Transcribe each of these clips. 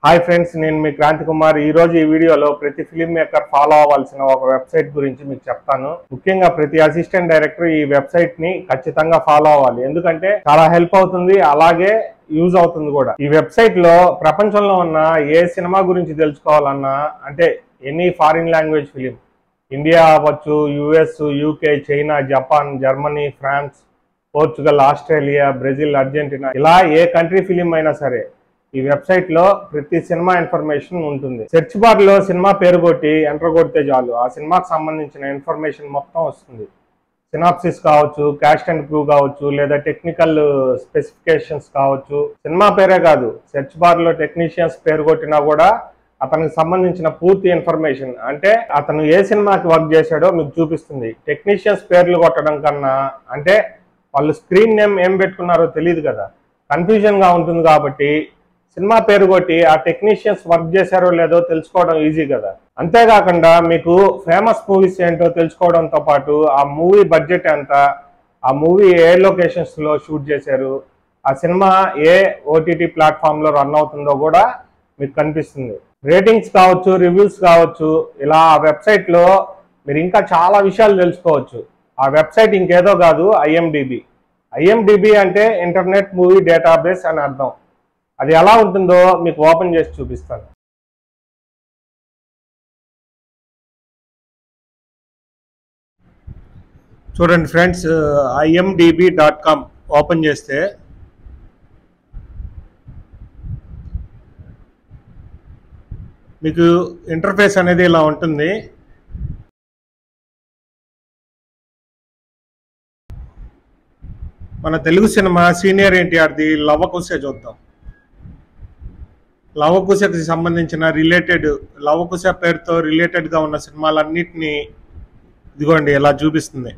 hi friends నేను మీ క్రాంతి కుమార్ ఈ రోజు ఈ వీడియోలో ప్రతి ఫిలిం మేకర్ ఫాలో అవ్వాల్సిన ఒక వెబ్సైట్ గురించి మీకు చెప్తాను ముఖ్యంగా ప్రతి అసిస్టెంట్ డైరెక్టర్ ఈ వెబ్సైట్ ని ఖచ్చితంగా ఫాలో అవ్వాలి ఎందుకంటే చాలా హెల్ప్ అవుతుంది అలాగే యూజ్ అవుతుంది కూడా ఈ వెబ్సైట్ లో ప్రపంచంలో ఉన్న ఏ సినిమా గురించి తెలుసుకోవాలన్నా అంటే any foreign language film India అవ్వచ్చు US UK China Japan Germany France Portugal Australia Brazil Argentina ఇలా ఏ కంట్రీ ఫిలిం అయినా సరే ఈ వెబ్సైట్ లో ప్రతి సినిమా ఇన్ఫర్మేషన్ ఉంటుంది సెర్చ్ బార్ లో సినిమా పేరు కొట్టి ఎంటర్ కొడితే చాలు ఆ సినిమాకి సంబంధించిన ఇన్ఫర్మేషన్ మొత్తం వస్తుంది సినాప్సిస్ కావచ్చు క్యాస్ట్ అండ్ క్రూ కావచ్చు లేదా టెక్నికల్ స్పెసిఫికేషన్స్ కావచ్చు సినిమా పేరే కాదు సెర్చ్ బార్ లో టెక్నీషియన్స్ పేరు కొట్టినా కూడా అతనికి సంబంధించిన పూర్తి ఇన్ఫర్మేషన్ అంటే అతను ఏ సినిమాకి వర్క్ చేశాడో మీకు చూపిస్తుంది టెక్నీషియన్స్ పేర్లు కొట్టడం కన్నా అంటే వాళ్ళు స్క్రీన్ నేమ్ ఏం పెట్టుకున్నారో తెలియదు కదా కన్ఫ్యూజన్ గా ఉంటుంది కాబట్టి సినిమా పేరు కొట్టి ఆ టెక్నీషియన్స్ వర్క్ చేశారో లేదో తెలుసుకోవడం ఈజీ కదా అంతేకాకుండా మీకు ఫేమస్ మూవీస్ ఏంటో తెలుసుకోవడంతో పాటు ఆ మూవీ బడ్జెట్ ఎంత ఆ మూవీ ఏ లొకేషన్స్ లో షూట్ చేశారు ఆ సినిమా ఏ ఓటీటీ ప్లాట్ఫామ్ లో రన్ అవుతుందో కూడా మీకు కనిపిస్తుంది రేటింగ్స్ కావచ్చు రివ్యూస్ కావచ్చు ఇలా ఆ వెబ్సైట్ లో మీరు ఇంకా చాలా విషయాలు తెలుసుకోవచ్చు ఆ వెబ్సైట్ ఇంకేదో కాదు ఐఎండిబి ఐఎండిబి అంటే ఇంటర్నెట్ మూవీ డేటాబేస్ అని అర్థం అది ఎలా ఉంటుందో మీకు ఓపెన్ చేసి చూపిస్తాను చూడండి friends IMDb dot com open చేస్తే మీకు ఇంటర్ఫేస్ అనేది ఇలా ఉంటుంది మన తెలుగు సినిమా సీనియర్ ఎన్టీఆర్ది లవకుశ చూద్దాం లవకుశకి సంబంధించిన రిలేటెడ్ లవకుశ పేరుతో రిలేటెడ్ గా ఉన్న సినిమాలన్నిటినీ ఇదిగోండి ఇలా చూపిస్తుంది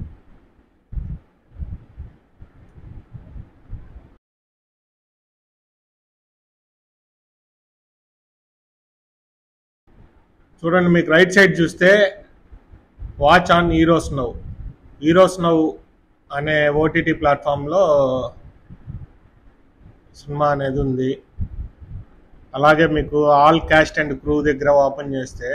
చూడండి మీకు రైట్ సైడ్ చూస్తే watch on heroes now heroes now అనే ఓటీటీ ప్లాట్ఫామ్లో సినిమా అనేది ఉంది అలాగే మీకు ఆల్ క్యాస్ట్ అండ్ క్రూ దగ్గర ఓపెన్ చేస్తే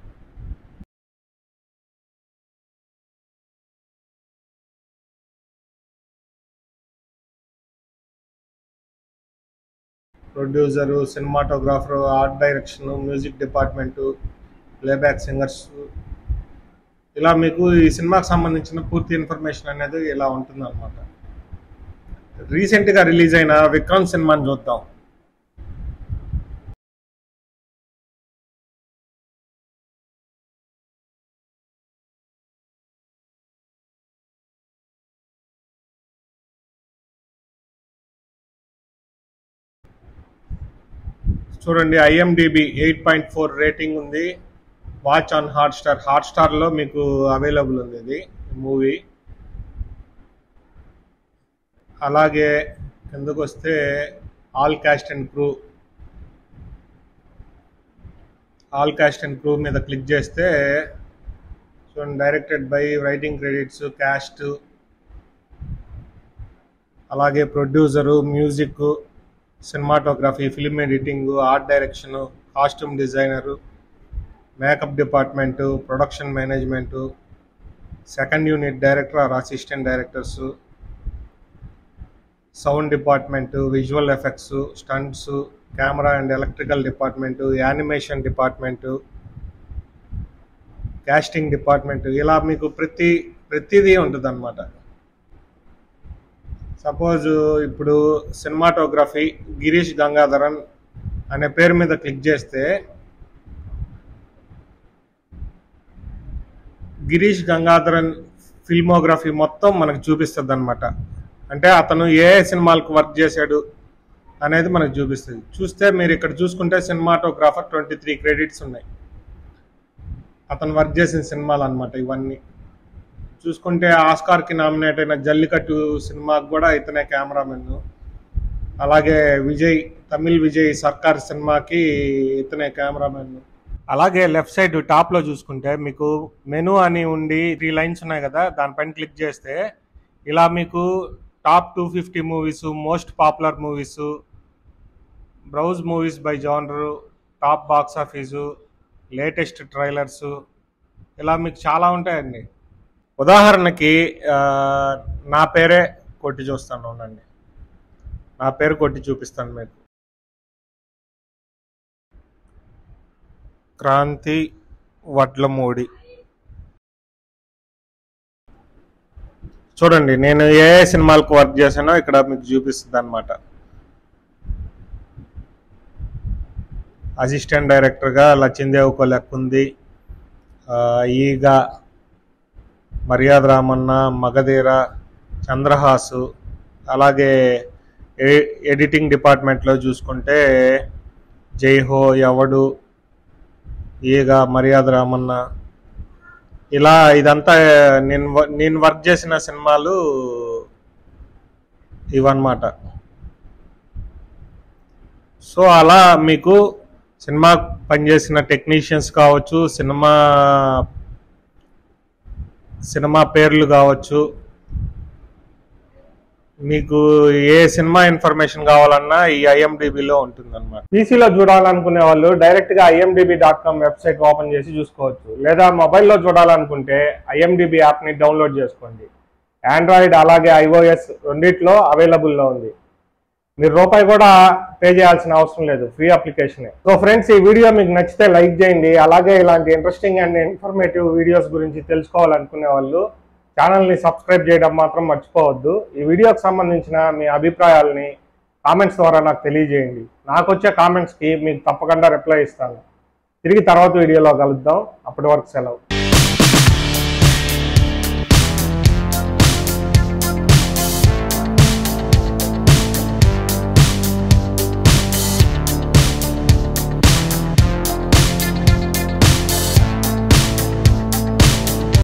producer cinematographer art direction music department playback singers ఇలా మీకు ఈ సినిమాకి సంబంధించిన పూర్తి ఇన్ఫర్మేషన్ అనేది ఇలా ఉంటుంది అనమాట రీసెంట్గా రిలీజ్ అయిన విక్రమ్ సినిమాని చూద్దాం చూడండి IMDb eight point four rating ఉంది వాచ్ ఆన్ హాట్ స్టార్ హాట్ స్టార్లో మీకు అవైలబుల్ ఉంది ఇది మూవీ అలాగే కిందకు వస్తే all cast and crew all cast and crew మీద క్లిక్ చేస్తే చూడండి directed by writing credits cast అలాగే producer music cinematography film editing art direction costume designer makeup department production management second unit director or assistant directors sound department visual effects stunts camera and electrical department animation department casting department ఇలా మీకు ప్రతి ప్రతిదీ ఉంటుంది అనమాట suppose ఇప్పుడు cinematography Girish Gangadharan అనే పేరు మీద క్లిక్ చేస్తే గిరీష్ గంగాధరన్ ఫిల్మోగ్రఫీ మొత్తం మనకు చూపిస్తుంది అనమాట అంటే అతను ఏ సినిమాలకు వర్క్ చేశాడు అనేది మనకు చూపిస్తుంది చూస్తే మీరు ఇక్కడ చూసుకుంటే సినిమాటోగ్రాఫర్ ట్వంటీ త్రీ క్రెడిట్స్ ఉన్నాయి అతను వర్క్ చేసిన సినిమాలు అనమాట ఇవన్నీ చూసుకుంటే ఆస్కార్కి నామినేట్ అయిన జల్లికట్టు సినిమాకి కూడా ఇతనే కెమెరామెన్ అలాగే విజయ్ తమిళ్ విజయ్ సర్కార్ సినిమాకి ఇతనే కెమెరామెన్ అలాగే లెఫ్ట్ సైడ్ టాప్ లో చూసుకుంటే మీకు మెనూ అని ఉండి త్రీ లైన్స్ ఉన్నాయి కదా దానిపైన క్లిక్ చేస్తే ఇలా మీకు top two fifty movies most popular movies browse movies by genre top box office latest trailers ఇలా మీకు చాలా ఉంటాయండి ఉదాహరణకి ఆ, నా పేరే కొట్టి చూస్తాను ఉండండి నా పేరు కొట్టి చూపిస్తాను మీకు క్రాంతి వడ్లమూడి చూడండి నేను ఏ ఏ సినిమాలకు వర్క్ చేశానో ఇక్కడ మీకు చూపిస్తుంది అనమాట అసిస్టెంట్ డైరెక్టర్గా లచ్చిందేవ్ కొలెక్ ఉంది ఆ, ఈగ మర్యాద రామన్న మగధీర చంద్రహాసు అలాగే ఎ- ఎడిటింగ్ డిపార్ట్మెంట్లో చూసుకుంటే జైహో ఎవడు ఈగ మర్యాద రామన్న ఇలా ఇదంతా నేను వ- నేను వర్క్ చేసిన సినిమాలు ఇవన్నమాట సో అలా మీకు సినిమా పనిచేసిన టెక్నీషియన్స్ కావచ్చు సినిమా సినిమా పేర్లు కావచ్చు మీకు ఏ సినిమా ఇన్ఫర్మేషన్ కావాలన్నా ఈ ఐఎండిబిలో ఉంటుంది అనమాట పీసీలో చూడాలనుకునే వాళ్ళు డైరెక్ట్ గా IMDb dot com website open చేసి చూసుకోవచ్చు లేదా మొబైల్లో చూడాలనుకుంటే ఐఎండిబి యాప్ ని డౌన్లోడ్ చేసుకోండి ఆండ్రాయిడ్ అలాగే ఐఓఎస్ రెండిట్లో అవైలబుల్లో ఉంది మీరు రూపాయి కూడా పే చేయాల్సిన అవసరం లేదు ఫ్రీ అప్లికేషన్ సో ఫ్రెండ్స్ ఈ వీడియో మీకు నచ్చితే లైక్ చేయండి అలాగే ఇలాంటి ఇంట్రెస్టింగ్ అండ్ ఇన్ఫర్మేటివ్ వీడియోస్ గురించి తెలుసుకోవాలనుకునే వాళ్ళు ఛానల్ని సబ్స్క్రైబ్ చేయడం మాత్రం మర్చిపోవద్దు ఈ వీడియోకి సంబంధించిన మీ అభిప్రాయాలని కామెంట్స్ ద్వారా నాకు తెలియజేయండి నాకు వచ్చే కామెంట్స్కి మీకు తప్పకుండా రిప్లై ఇస్తాను తిరిగి తర్వాత వీడియోలో కలుద్దాం అప్పటి వరకు సెలవు